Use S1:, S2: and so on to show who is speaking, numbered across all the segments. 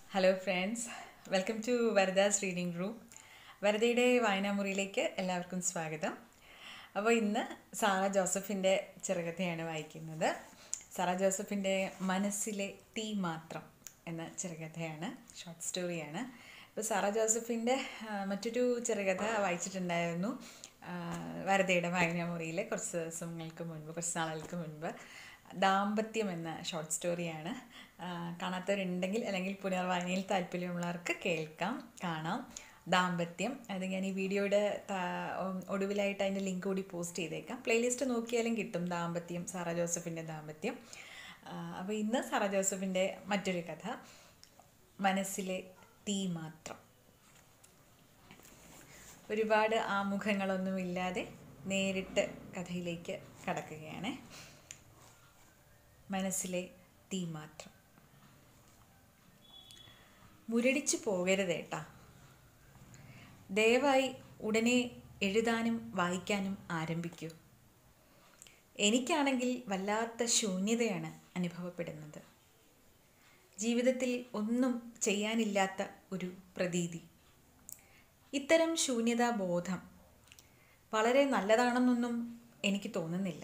S1: hello friends welcome to Varada's reading room വരദയുടെ വായനാമുറിയിലേക്ക് എല്ലാവർക്കും സ്വാഗതം അപ്പോൾ ഇന്ന് സാറ ജോസഫിൻ്റെ ചെറുകഥയാണ് വായിക്കുന്നത് സാറ ജോസഫിൻ്റെ മനസ്സിലെ തീ മാത്രം എന്ന ചെറുകഥയാണ് ഷോർട്ട് സ്റ്റോറിയാണ് ഇപ്പോൾ സാറ ജോസഫിൻ്റെ ആ, മറ്റൊരു ചെറുകഥ വായിച്ചിട്ടുണ്ടായിരുന്നു ആ, വരദയുടെ വായനാമുറിയിൽ കുറച്ച് ദിവസങ്ങൾക്ക് മുൻപ് കുറച്ച് നാളുകൾക്ക് മുൻപ് ദാമ്പത്യം എന്ന ഷോർട്ട് സ്റ്റോറിയാണ് ആ, കാണാത്തവരുണ്ടെങ്കിൽ അല്ലെങ്കിൽ പുനർവായനയിൽ താല്പര്യമുള്ളവർക്ക് കേൾക്കാം കാണാം ദാമ്പത്യം അത് ഞാൻ ഈ വീഡിയോയുടെ താ- ഉം, ഒടുവിലായിട്ട് അതിൻ്റെ ലിങ്ക് കൂടി പോസ്റ്റ് ചെയ്തേക്കാം പ്ലേലിസ്റ്റ് നോക്കിയാലും കിട്ടും ദാമ്പത്യം സാറ ജോസഫിൻ്റെ ദാമ്പത്യം അപ്പോൾ ഇന്ന് സാറ ജോസഫിൻ്റെ മറ്റൊരു കഥ മനസ്സിലെ തീ മാത്രം ഒരുപാട് ആമുഖങ്ങളൊന്നുമില്ലാതെ നേരിട്ട് കഥയിലേക്ക് കടക്കുകയാണ് മനസ്സിലെ തീ മാത്രം മുരടിച്ചു പോകരുതേട്ടാ ദയവായി ഉടനെ എഴുതാനും വായിക്കാനും ആരംഭിക്കൂ എനിക്കാണെങ്കിൽ വല്ലാത്ത ശൂന്യതയാണ് അനുഭവപ്പെടുന്നത് ജീവിതത്തിൽ ഒന്നും ചെയ്യാനില്ലാത്ത ഒരു പ്രതീതി ഇത്തരം ശൂന്യതാബോധം വളരെ നല്ലതാണെന്നൊന്നും എനിക്ക് തോന്നുന്നില്ല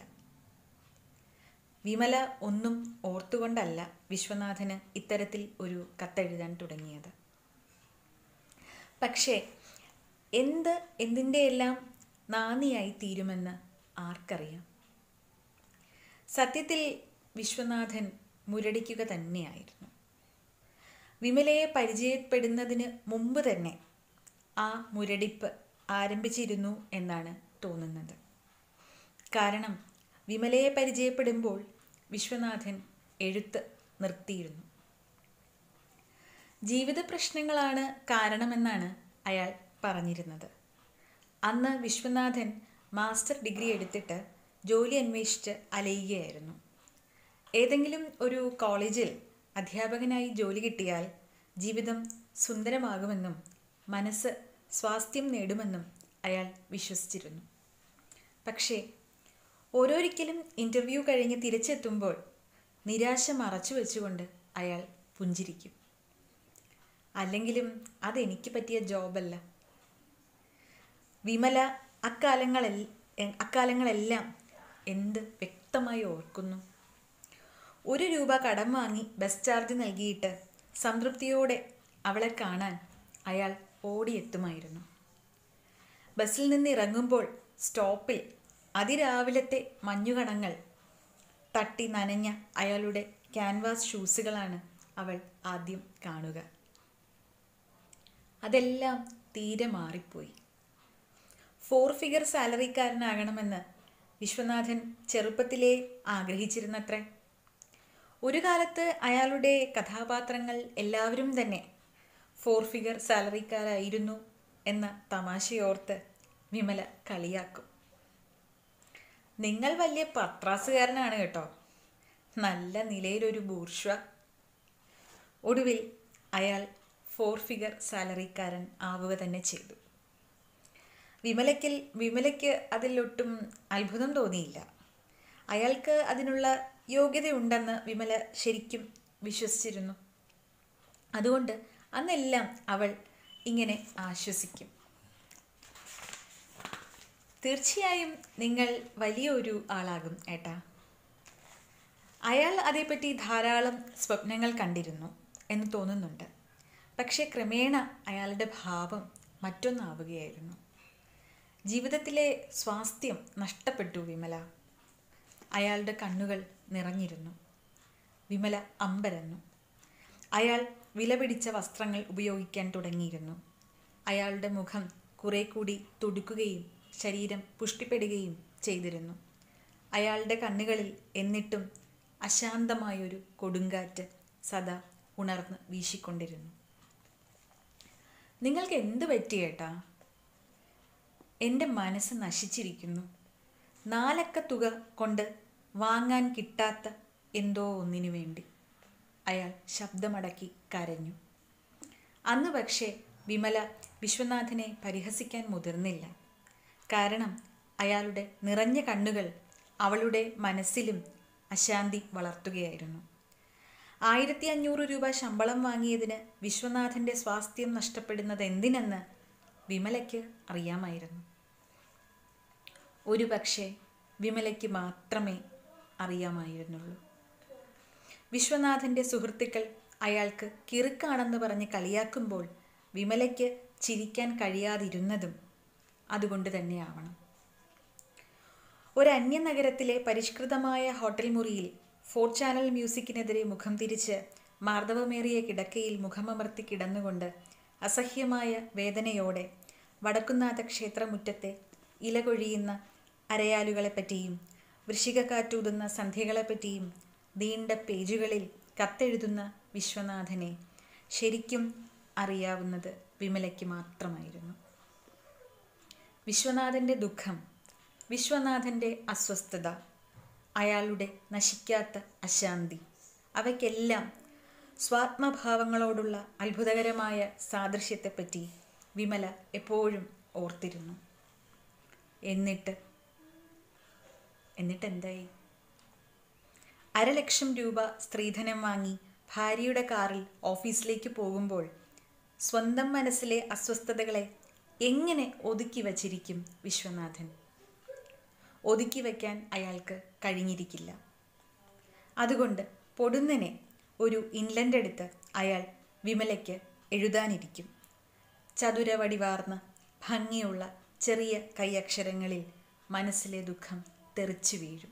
S1: വിമല ഒന്നും ഓർത്തുകൊണ്ടല്ല വിശ്വനാഥന് ഇത്തരത്തിൽ ഒരു കത്തെഴുതാൻ തുടങ്ങിയത് പക്ഷേ എന്ത് എന്തിൻ്റെയെല്ലാം നാന്ദിയായി തീരുമെന്ന് ആർക്കറിയാം സത്യത്തിൽ വിശ്വനാഥൻ മുരടിക്കുക തന്നെയായിരുന്നു വിമലയെ പരിചയപ്പെടുന്നതിന് മുമ്പ് തന്നെ ആ മുരടിപ്പ് ആരംഭിച്ചിരുന്നു എന്നാണ് തോന്നുന്നത് കാരണം വിമലയെ പരിചയപ്പെടുമ്പോൾ വിശ്വനാഥൻ എഴുത്ത് നിർത്തിയിരുന്നു ജീവിത പ്രശ്നങ്ങളാണ് കാരണമെന്നാണ് അയാൾ പറഞ്ഞിരുന്നത് അന്ന് വിശ്വനാഥൻ മാസ്റ്റർ ഡിഗ്രി എടുത്തിട്ട് ജോലി അന്വേഷിച്ച് അലയുകയായിരുന്നു ഏതെങ്കിലും ഒരു കോളേജിൽ അധ്യാപകനായി ജോലി കിട്ടിയാൽ ജീവിതം സുന്ദരമാകുമെന്നും മനസ്സ് സ്വാസ്ഥ്യം നേടുമെന്നും അയാൾ വിശ്വസിച്ചിരുന്നു പക്ഷേ ഓരോരിക്കലും ഇൻ്റർവ്യൂ കഴിഞ്ഞ് തിരിച്ചെത്തുമ്പോൾ നിരാശ മറച്ചു വെച്ചുകൊണ്ട് അയാൾ പുഞ്ചിരിക്കും അല്ലെങ്കിലും അതെനിക്ക് പറ്റിയ ജോബല്ല വിമല അക്കാലങ്ങളിൽ അക്കാലങ്ങളെല്ലാം എന്ത് വ്യക്തമായി ഓർക്കുന്നു ഒരു രൂപ കടം വാങ്ങി ബസ് ചാർജ് നൽകിയിട്ട് സംതൃപ്തിയോടെ അവളെ കാണാൻ അയാൾ ഓടിയെത്തുമായിരുന്നു ബസ്സിൽ നിന്ന് ഇറങ്ങുമ്പോൾ സ്റ്റോപ്പിൽ അതിരാവിലത്തെ മഞ്ഞുകണങ്ങൾ തട്ടി നനഞ്ഞ അയാളുടെ ക്യാൻവാസ് ഷൂസുകളാണ് അവൾ ആദ്യം കാണുക അതെല്ലാം തീരെ മാറിപ്പോയി ഫോർ ഫിഗർ സാലറിക്കാരനാകണമെന്ന് വിശ്വനാഥൻ ചെറുപ്പത്തിലേ ആഗ്രഹിച്ചിരുന്നത്രേ ഒരു കാലത്ത് അയാളുടെ കഥാപാത്രങ്ങൾ എല്ലാവരും തന്നെ ഫോർ ഫിഗർ സാലറിക്കാരായിരുന്നു എന്ന തമാശയോർത്ത് വിമല കളിയാക്കും നിങ്ങൾ വലിയ പത്രാസുകാരനാണ് കേട്ടോ നല്ല നിലയിലൊരു ബൂർഷ്വ ഒടുവിൽ അയാൾ ഫോർ ഫിഗർ സാലറിക്കാരൻ ആവുക തന്നെ ചെയ്തു വിമലയ്ക്കിൽ വിമലയ്ക്ക് അതിലൊട്ടും അത്ഭുതം തോന്നിയില്ല അയാൾക്ക് അതിനുള്ള യോഗ്യതയുണ്ടെന്ന് വിമല ശരിക്കും വിശ്വസിച്ചിരുന്നു അതുകൊണ്ട് അന്നെല്ലാം അവൾ ഇങ്ങനെ ആശ്വസിക്കും തീർച്ചയായും നിങ്ങൾ വലിയൊരു ആളാകും ഏട്ടാ അയാൾ അതേപ്പറ്റി ധാരാളം സ്വപ്നങ്ങൾ കണ്ടിരുന്നു എന്ന് തോന്നുന്നുണ്ട് പക്ഷേ ക്രമേണ അയാളുടെ ഭാവം മറ്റൊന്നാവുകയായിരുന്നു ജീവിതത്തിലെ സ്വാസ്ഥ്യം നഷ്ടപ്പെട്ടു വിമല അയാളുടെ കണ്ണുകൾ നിറഞ്ഞിരുന്നു വിമല അമ്പരന്നു അയാൾ വിലപിടിച്ച വസ്ത്രങ്ങൾ ഉപയോഗിക്കാൻ തുടങ്ങിയിരുന്നു അയാളുടെ മുഖം കുറെ കൂടി തുടുക്കുകയും ശരീരം പുഷ്ടിപ്പെടുകയും ചെയ്തിരുന്നു അയാളുടെ കണ്ണുകളിൽ എന്നിട്ടും അശാന്തമായൊരു കൊടുങ്കാറ്റ് സദാ ഉണർന്ന് വീശിക്കൊണ്ടിരുന്നു നിങ്ങൾക്ക് എന്ത് പറ്റിയേട്ടാ എൻ്റെ മനസ്സ് നശിച്ചിരിക്കുന്നു നാലക്ക തുക കൊണ്ട് വാങ്ങാൻ കിട്ടാത്ത എന്തോ ഒന്നിനു വേണ്ടി അയാൾ ശബ്ദമടക്കി കരഞ്ഞു അന്ന് പക്ഷേ വിമല വിശ്വനാഥനെ പരിഹസിക്കാൻ മുതിർന്നില്ല കാരണം അയാളുടെ നിറഞ്ഞ കണ്ണുകൾ അവളുടെ മനസ്സിലും അശാന്തി വളർത്തുകയായിരുന്നു ആയിരത്തി അഞ്ഞൂറ് രൂപ ശമ്പളം വാങ്ങിയതിന് വിശ്വനാഥൻ്റെ സ്വാസ്ഥ്യം നഷ്ടപ്പെടുന്നത് എന്തിനെന്ന് വിമലയ്ക്ക് അറിയാമായിരുന്നു ഒരു പക്ഷേ വിമലയ്ക്ക് മാത്രമേ അറിയാമായിരുന്നുള്ളൂ വിശ്വനാഥൻ്റെ സുഹൃത്തുക്കൾ അയാൾക്ക് കിറുക്കാണെന്ന് പറഞ്ഞ് കളിയാക്കുമ്പോൾ വിമലയ്ക്ക് ചിരിക്കാൻ കഴിയാതിരുന്നതും അതുകൊണ്ട് തന്നെയാവണം ഒരു അന്യനഗരത്തിലെ പരിഷ്കൃതമായ ഹോട്ടൽ മുറിയിൽ ഫോർ ചാനൽ മ്യൂസിക്കിനെതിരെ മുഖം തിരിച്ച് മാർദ്ദവമേറിയ കിടക്കയിൽ മുഖമമർത്തി കിടന്നുകൊണ്ട് അസഹ്യമായ വേദനയോടെ വടക്കുന്നാഥ ക്ഷേത്രമുറ്റത്തെ ഇലകൊഴിയുന്ന അരയാലുകളെപ്പറ്റിയും വൃശ്ചികക്കാറ്റൂതുന്ന സന്ധ്യകളെപ്പറ്റിയും നീണ്ട പേജുകളിൽ കത്തെഴുതുന്ന വിശ്വനാഥനെ ശരിക്കും അറിയാവുന്നത് വിമലയ്ക്ക് മാത്രമായിരുന്നു വിശ്വനാഥൻ്റെ ദുഃഖം വിശ്വനാഥൻ്റെ അസ്വസ്ഥത അയാളുടെ നശിക്കാത്ത അശാന്തി അവയ്ക്കെല്ലാം സ്വാത്മഭാവങ്ങളോടുള്ള അത്ഭുതകരമായ സാദൃശ്യത്തെപ്പറ്റി വിമല എപ്പോഴും ഓർത്തിരുന്നു എന്നിട്ട് എന്നിട്ട് എന്തായി അരലക്ഷം രൂപ സ്ത്രീധനം വാങ്ങി ഭാര്യയുടെ കാറിൽ ഓഫീസിലേക്ക് പോകുമ്പോൾ സ്വന്തം മനസ്സിലെ അസ്വസ്ഥതകളെ എങ്ങനെ ഒതുക്കി വച്ചിരിക്കും വിശ്വനാഥൻ ഒതുക്കി വയ്ക്കാൻ അയാൾക്ക് കഴിഞ്ഞിരിക്കില്ല അതുകൊണ്ട് പൊടുന്നനെ ഒരു ഇൻലൻഡ് എടുത്ത് അയാൾ വിമലയ്ക്ക് എഴുതാനിരിക്കും ചതുരവടിവാർന്ന ഭംഗിയുള്ള ചെറിയ കൈയക്ഷരങ്ങളിൽ മനസ്സിലെ ദുഃഖം തെറിച്ചു വീഴും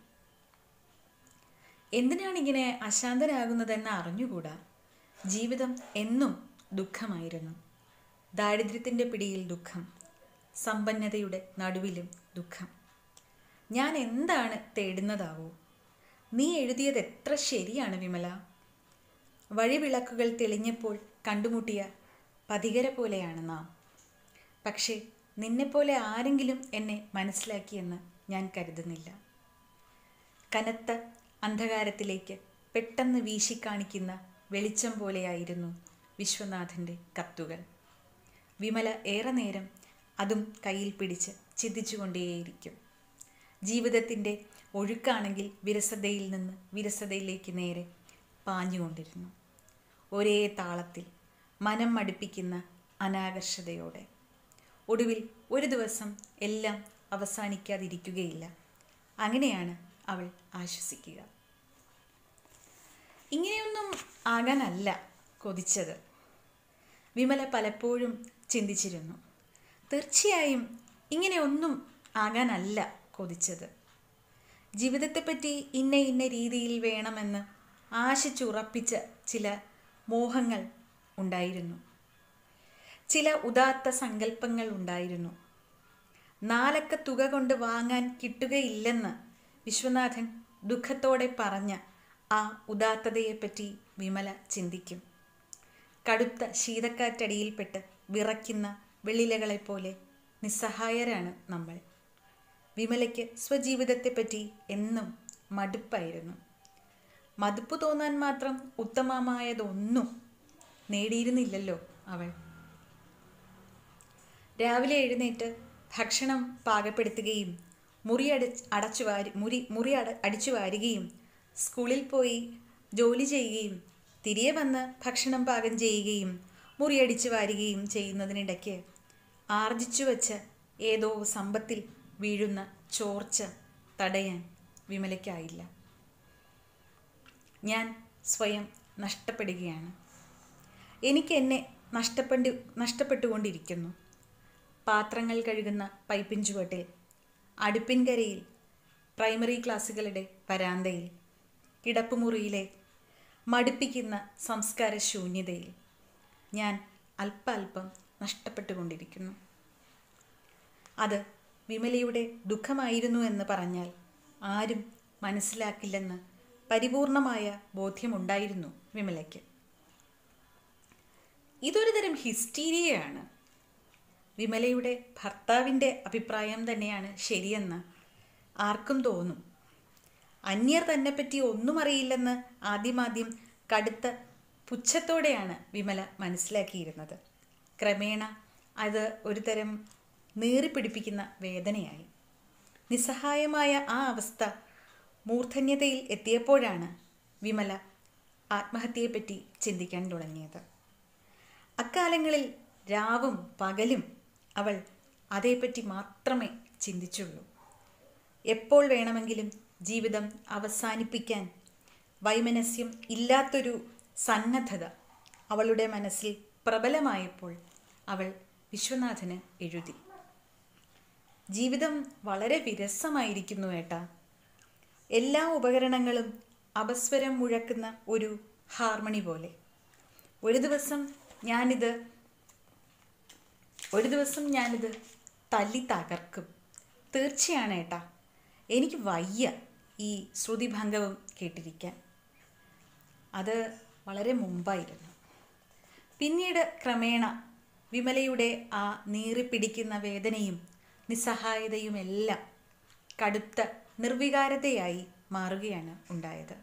S1: എന്തിനാണിങ്ങനെ അശാന്തനാകുന്നതെന്ന് അറിഞ്ഞുകൂടാ ജീവിതം എന്നും ദുഃഖമായിരുന്നു ദാരിദ്ര്യത്തിൻ്റെ പിടിയിൽ ദുഃഖം സമ്പന്നതയുടെ നടുവിലും ദുഃഖം ഞാൻ എന്താണ് തേടുന്നതാവോ നീ എഴുതിയത് എത്ര ശരിയാണ് വിമല വഴിവിളക്കുകൾ തെളിഞ്ഞപ്പോൾ കണ്ടുമുട്ടിയ പതികര പോലെയാണ് നാം പക്ഷേ നിന്നെപ്പോലെ ആരെങ്കിലും എന്നെ മനസ്സിലാക്കിയെന്ന് ഞാൻ കരുതുന്നില്ല കനത്ത അന്ധകാരത്തിലേക്ക് പെട്ടെന്ന് വീശിക്കാണിക്കുന്ന വെളിച്ചം പോലെയായിരുന്നു വിശ്വനാഥൻ്റെ കത്തുകൾ വിമല ഏറെ നേരം അതും കയ്യിൽ പിടിച്ച് ചിന്തിച്ചുകൊണ്ടേയിരിക്കും ജീവിതത്തിൻ്റെ ഒഴുക്കാണെങ്കിൽ വിരസതയിൽ നിന്ന് വിരസതയിലേക്ക് നേരെ പാഞ്ഞുകൊണ്ടിരുന്നു ഒരേ താളത്തിൽ മനം മടുപ്പിക്കുന്ന അനാകർഷതയോടെ ഒടുവിൽ ഒരു ദിവസം എല്ലാം അവസാനിക്കാതിരിക്കുകയില്ല അങ്ങനെയാണ് അവൾ ആശ്വസിക്കുക ഇങ്ങനെയൊന്നും ആകാനല്ല കൊതിച്ചത് വിമല പലപ്പോഴും ചിന്തിച്ചിരുന്നു തീർച്ചയായും ഇങ്ങനെയൊന്നും ആകാനല്ല കൊതിച്ചത് ജീവിതത്തെപ്പറ്റി ഇന്ന ഇന്ന രീതിയിൽ വേണമെന്ന് ആശിച്ചുറപ്പിച്ച ചില മോഹങ്ങൾ ഉണ്ടായിരുന്നു ചില ഉദാത്ത സങ്കല്പങ്ങൾ ഉണ്ടായിരുന്നു നാലക്ക തുക കൊണ്ട് വാങ്ങാൻ കിട്ടുകയില്ലെന്ന് വിശ്വനാഥൻ ദുഃഖത്തോടെ പറഞ്ഞ ആ ഉദാത്തതയെപ്പറ്റി വിമല ചിന്തിക്കും കടുത്ത ശീതക്കാറ്റടിയിൽപ്പെട്ട് വിറയ്ക്കുന്ന വെള്ളിലകളെപ്പോലെ നിസ്സഹായരാണ് നമ്മൾ വിമലയ്ക്ക് സ്വജീവിതത്തെപ്പറ്റി എന്നും മടുപ്പായിരുന്നു മടുപ്പ് തോന്നാൻ മാത്രം ഉത്തമമായതൊന്നും നേടിയിരുന്നില്ലല്ലോ അവൾ രാവിലെ എഴുന്നേറ്റ് ഭക്ഷണം പാകപ്പെടുത്തുകയും മുറി അട അടച്ചു വാരി മുറി മുറി അട അടിച്ചു വാരുകയും സ്കൂളിൽ പോയി ജോലി ചെയ്യുകയും തിരികെ വന്ന് ഭക്ഷണം പാകം ചെയ്യുകയും മുറിയടിച്ചു വാരുകയും ചെയ്യുന്നതിനിടയ്ക്ക് ആർജിച്ചു വച്ച ഏതോ സമ്പത്തിൽ വീഴുന്ന ചോർച്ച തടയാൻ വിമലയ്ക്കായില്ല ഞാൻ സ്വയം നഷ്ടപ്പെടുകയാണ് എനിക്ക് എന്നെ നഷ്ടപ്പെട്ട് നഷ്ടപ്പെട്ടുകൊണ്ടിരിക്കുന്നു പാത്രങ്ങൾ കഴുകുന്ന പൈപ്പിൻ ചുവട്ടിൽ അടുപ്പിൻകരയിൽ പ്രൈമറി ക്ലാസ്സുകളുടെ വരാന്തയിൽ കിടപ്പുമുറിയിലെ മടുപ്പിക്കുന്ന സംസ്കാര ശൂന്യതയിൽ ഞാൻ അല്പ അല്പം നഷ്ടപ്പെട്ടുകൊണ്ടിരിക്കുന്നു അത് വിമലയുടെ ദുഃഖമായിരുന്നു എന്ന് പറഞ്ഞാൽ ആരും മനസ്സിലാക്കില്ലെന്ന് പരിപൂർണമായ ബോധ്യമുണ്ടായിരുന്നു വിമലയ്ക്ക് ഇതൊരു തരം ഹിസ്റ്റീരിയയാണ് വിമലയുടെ ഭർത്താവിൻ്റെ അഭിപ്രായം തന്നെയാണ് ശരിയെന്ന് ആർക്കും തോന്നും അന്യർ തന്നെപ്പറ്റി ഒന്നും അറിയില്ലെന്ന് ആദ്യമാദ്യം കടുത്ത പുച്ഛത്തോടെയാണ് വിമല മനസ്സിലാക്കിയിരുന്നത് ക്രമേണ അത് ഒരു തരം നീറിപ്പിടിപ്പിക്കുന്ന വേദനയായി നിസ്സഹായമായ ആ അവസ്ഥ മൂർധന്യതയിൽ എത്തിയപ്പോഴാണ് വിമല ആത്മഹത്യയെപ്പറ്റി ചിന്തിക്കാൻ തുടങ്ങിയത് അക്കാലങ്ങളിൽ രാവും പകലും അവൾ അതേപ്പറ്റി മാത്രമേ ചിന്തിച്ചുള്ളൂ എപ്പോൾ വേണമെങ്കിലും ജീവിതം അവസാനിപ്പിക്കാൻ വൈമനസ്യം ഇല്ലാത്തൊരു സന്നദ്ധത അവളുടെ മനസ്സിൽ പ്രബലമായപ്പോൾ അവൾ വിശ്വനാഥന് എഴുതി ജീവിതം വളരെ വിരസമായിരിക്കുന്നു ഏട്ടാ എല്ലാ ഉപകരണങ്ങളും അപസ്വരം മുഴക്കുന്ന ഒരു ഹാർമണി പോലെ ഒരു ദിവസം ഞാനിത് ഒരു ദിവസം ഞാനിത് തല്ലി തകർക്കും തീർച്ചയാണ് ഏട്ടാ എനിക്ക് വയ്യ ഈ ശ്രുതിഭംഗവും കേട്ടിരിക്കാൻ അത് വളരെ മുമ്പായിരുന്നു പിന്നീട് ക്രമേണ വിമലയുടെ ആ നീറിപ്പിടിക്കുന്ന വേദനയും നിസ്സഹായതയുമെല്ലാം കടുത്ത നിർവികാരതയായി മാറുകയാണ് ഉണ്ടായത്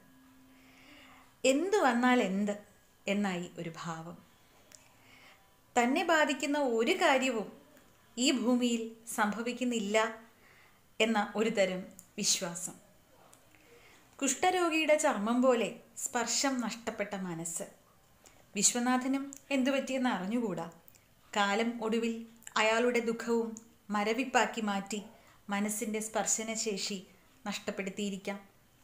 S1: എന്തു വന്നാൽ എന്ത് എന്നായി ഒരു ഭാവം തന്നെ ബാധിക്കുന്ന ഒരു കാര്യവും ഈ ഭൂമിയിൽ സംഭവിക്കുന്നില്ല എന്ന ഒരു തരം വിശ്വാസം കുഷ്ഠരോഗിയുടെ ചർമ്മം പോലെ സ്പർശം നഷ്ടപ്പെട്ട മനസ്സ് വിശ്വനാഥനും എന്തു പറ്റിയെന്ന് അറിഞ്ഞുകൂടാ കാലം ഒടുവിൽ അയാളുടെ ദുഃഖവും മരവിപ്പാക്കി മാറ്റി മനസ്സിൻ്റെ സ്പർശനശേഷി നഷ്ടപ്പെടുത്തിയിരിക്കാം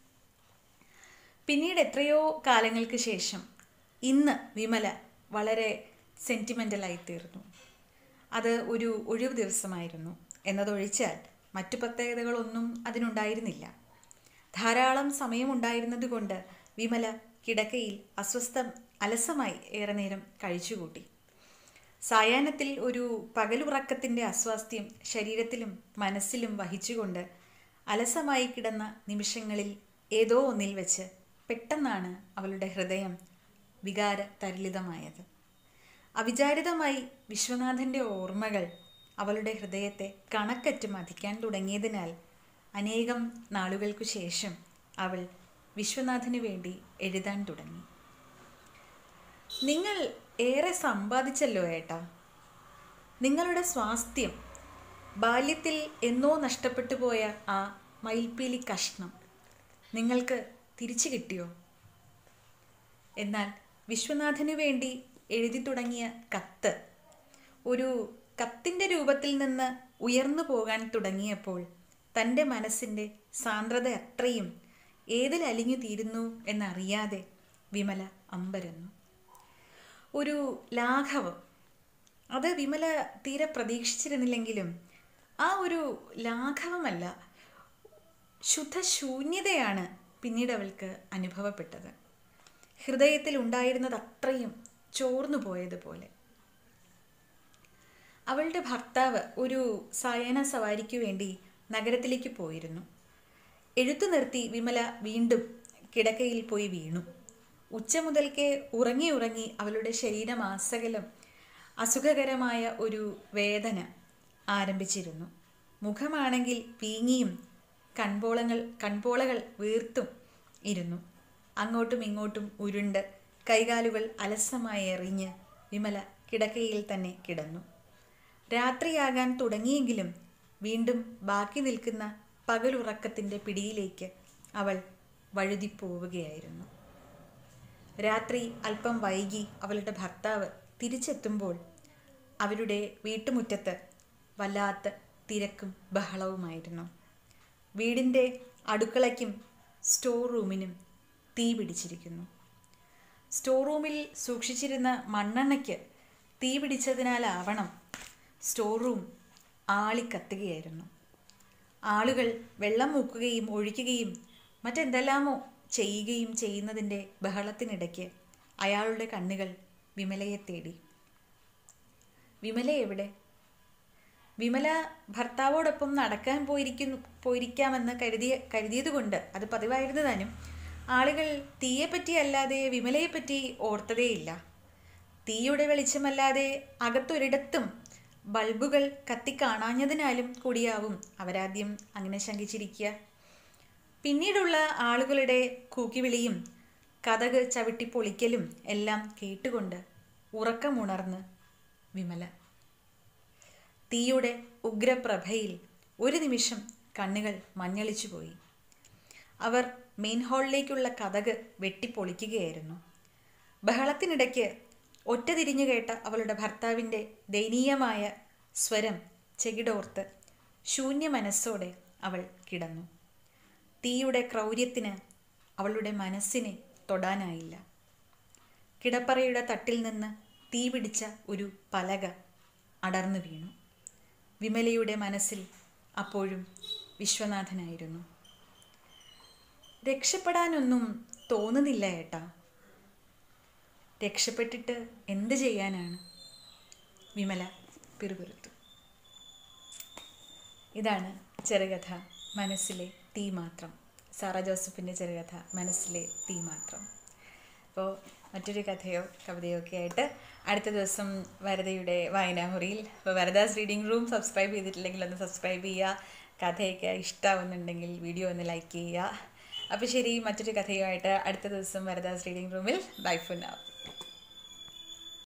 S1: പിന്നീട് എത്രയോ കാലങ്ങൾക്ക് ശേഷം ഇന്ന് വിമല വളരെ സെൻറ്റിമെൻ്റലായി തീർന്നു അത് ഒരു ഒഴിവ് ദിവസമായിരുന്നു എന്നതൊഴിച്ചാൽ മറ്റു പ്രത്യേകതകളൊന്നും അതിനുണ്ടായിരുന്നില്ല ധാരാളം സമയമുണ്ടായിരുന്നത് കൊണ്ട് വിമല കിടക്കയിൽ അസ്വസ്ഥം അലസമായി ഏറെ നേരം കഴിച്ചുകൂട്ടി സായാഹ്നത്തിൽ ഒരു പകലുറക്കത്തിൻ്റെ അസ്വാസ്ഥ്യം ശരീരത്തിലും മനസ്സിലും വഹിച്ചുകൊണ്ട് അലസമായി കിടന്ന നിമിഷങ്ങളിൽ ഏതോ ഒന്നിൽ വെച്ച് പെട്ടെന്നാണ് അവളുടെ ഹൃദയം വികാര തരളിതമായത് അവിചാരിതമായി വിശ്വനാഥൻ്റെ ഓർമ്മകൾ അവളുടെ ഹൃദയത്തെ കണക്കറ്റ് മതിക്കാൻ തുടങ്ങിയതിനാൽ അനേകം നാളുകൾക്കു ശേഷം അവൾ വിശ്വനാഥന് വേണ്ടി എഴുതാൻ തുടങ്ങി നിങ്ങൾ ഏറെ സമ്പാദിച്ചല്ലോ ഏട്ടാ നിങ്ങളുടെ സ്വാസ്ഥ്യം ബാല്യത്തിൽ എന്നോ നഷ്ടപ്പെട്ടു പോയ ആ മയിൽപ്പീലി കഷ്ണം നിങ്ങൾക്ക് തിരിച്ചു കിട്ടിയോ എന്നാൽ വിശ്വനാഥന് വേണ്ടി എഴുതി തുടങ്ങിയ കത്ത് ഒരു കത്തിൻ്റെ രൂപത്തിൽ നിന്ന് ഉയർന്നു പോകാൻ തുടങ്ങിയപ്പോൾ തൻ്റെ മനസ്സിൻ്റെ സാന്ദ്രത അത്രയും ഏതിൽ അലിഞ്ഞു തീരുന്നു എന്നറിയാതെ വിമല അമ്പരന്നു ഒരു ലാഘവം അത് വിമല തീരെ പ്രതീക്ഷിച്ചിരുന്നില്ലെങ്കിലും ആ ഒരു ലാഘവമല്ല ശുദ്ധശൂന്യതയാണ് പിന്നീട് അവൾക്ക് അനുഭവപ്പെട്ടത് ഹൃദയത്തിൽ ഉണ്ടായിരുന്നത് അത്രയും ചോർന്നു പോയതുപോലെ അവളുടെ ഭർത്താവ് ഒരു സായാഹ്ന സവാരിക്ക് വേണ്ടി നഗരത്തിലേക്ക് പോയിരുന്നു എഴുത്തു നിർത്തി വിമല വീണ്ടും കിടക്കയിൽ പോയി വീണു ഉച്ച മുതൽക്കേ ഉറങ്ങി ഉറങ്ങി അവളുടെ ശരീരമാസകലം അസുഖകരമായ ഒരു വേദന ആരംഭിച്ചിരുന്നു മുഖമാണെങ്കിൽ വീങ്ങിയും കൺപോളങ്ങൾ കൺപോളകൾ വീർത്തും ഇരുന്നു അങ്ങോട്ടും ഇങ്ങോട്ടും ഉരുണ്ട് കൈകാലുകൾ അലസമായി എറിഞ്ഞ് വിമല കിടക്കയിൽ തന്നെ കിടന്നു രാത്രിയാകാൻ തുടങ്ങിയെങ്കിലും വീണ്ടും ബാക്കി നിൽക്കുന്ന പകലുറക്കത്തിൻ്റെ പിടിയിലേക്ക് അവൾ വഴുതിപ്പോവുകയായിരുന്നു രാത്രി അല്പം വൈകി അവളുടെ ഭർത്താവ് തിരിച്ചെത്തുമ്പോൾ അവരുടെ വീട്ടുമുറ്റത്ത് വല്ലാത്ത തിരക്കും ബഹളവുമായിരുന്നു വീടിൻ്റെ അടുക്കളയ്ക്കും സ്റ്റോർ റൂമിനും തീ പിടിച്ചിരിക്കുന്നു സ്റ്റോർ റൂമിൽ സൂക്ഷിച്ചിരുന്ന മണ്ണെണ്ണയ്ക്ക് തീ പിടിച്ചതിനാലാവണം സ്റ്റോർ റൂം ആളിക്കത്തുകയായിരുന്നു ആളുകൾ വെള്ളം മൂക്കുകയും ഒഴിക്കുകയും മറ്റെന്തെല്ലാമോ ചെയ്യുകയും ചെയ്യുന്നതിൻ്റെ ബഹളത്തിനിടയ്ക്ക് അയാളുടെ കണ്ണുകൾ വിമലയെ തേടി വിമല എവിടെ വിമല ഭർത്താവോടൊപ്പം നടക്കാൻ പോയിരിക്കുന്നു പോയിരിക്കാമെന്ന് കരുതിയ കരുതിയതുകൊണ്ട് അത് പതിവായിരുന്നു താനും ആളുകൾ തീയെപ്പറ്റി അല്ലാതെ വിമലയെപ്പറ്റി ഓർത്തതേയില്ല തീയുടെ വെളിച്ചമല്ലാതെ അകത്തൊരിടത്തും ബൾബുകൾ കത്തിക്കാണാഞ്ഞതിനാലും കൂടിയാവും അവരാദ്യം അങ്ങനെ ശങ്കിച്ചിരിക്കുക പിന്നീടുള്ള ആളുകളുടെ കൂക്കിവിളിയും കഥക് ചവിട്ടി പൊളിക്കലും എല്ലാം കേട്ടുകൊണ്ട് ഉറക്കമുണർന്ന് വിമല തീയുടെ ഉഗ്രപ്രഭയിൽ ഒരു നിമിഷം കണ്ണുകൾ മഞ്ഞളിച്ചു പോയി അവർ മെയിൻ ഹാളിലേക്കുള്ള കഥക് വെട്ടിപ്പൊളിക്കുകയായിരുന്നു ബഹളത്തിനിടയ്ക്ക് ഒറ്റ തിരിഞ്ഞു കേട്ട അവളുടെ ഭർത്താവിൻ്റെ ദയനീയമായ സ്വരം ചെകിടോർത്ത് ശൂന്യ മനസ്സോടെ അവൾ കിടന്നു തീയുടെ ക്രൗര്യത്തിന് അവളുടെ മനസ്സിനെ തൊടാനായില്ല കിടപ്പറയുടെ തട്ടിൽ നിന്ന് തീ പിടിച്ച ഒരു പലക അടർന്നു വീണു വിമലയുടെ മനസ്സിൽ അപ്പോഴും വിശ്വനാഥനായിരുന്നു രക്ഷപ്പെടാനൊന്നും തോന്നുന്നില്ല ഏട്ടാ രക്ഷപ്പെട്ടിട്ട് എന്ത് ചെയ്യാനാണ് വിമല പിറുപിറുത്തു ഇതാണ് ചെറുകഥ മനസ്സിലെ തീ മാത്രം സാറ ജോസഫിൻ്റെ ചെറുകഥ മനസ്സിലെ തീ മാത്രം അപ്പോൾ മറ്റൊരു കഥയോ കവിതയോ ഒക്കെ ആയിട്ട് അടുത്ത ദിവസം വരദയുടെ വായനാമുറിയിൽ ഇപ്പോൾ വരദാസ് റീഡിംഗ് റൂം സബ്സ്ക്രൈബ് ചെയ്തിട്ടില്ലെങ്കിൽ ഒന്ന് സബ്സ്ക്രൈബ് ചെയ്യുക കഥയൊക്കെ ഇഷ്ടമാവുന്നുണ്ടെങ്കിൽ വീഡിയോ ഒന്ന് ലൈക്ക് ചെയ്യുക അപ്പോൾ ശരി മറ്റൊരു കഥയുമായിട്ട് അടുത്ത ദിവസം വരദാസ് റീഡിംഗ് റൂമിൽ ബൈ ഫുൻ ആവും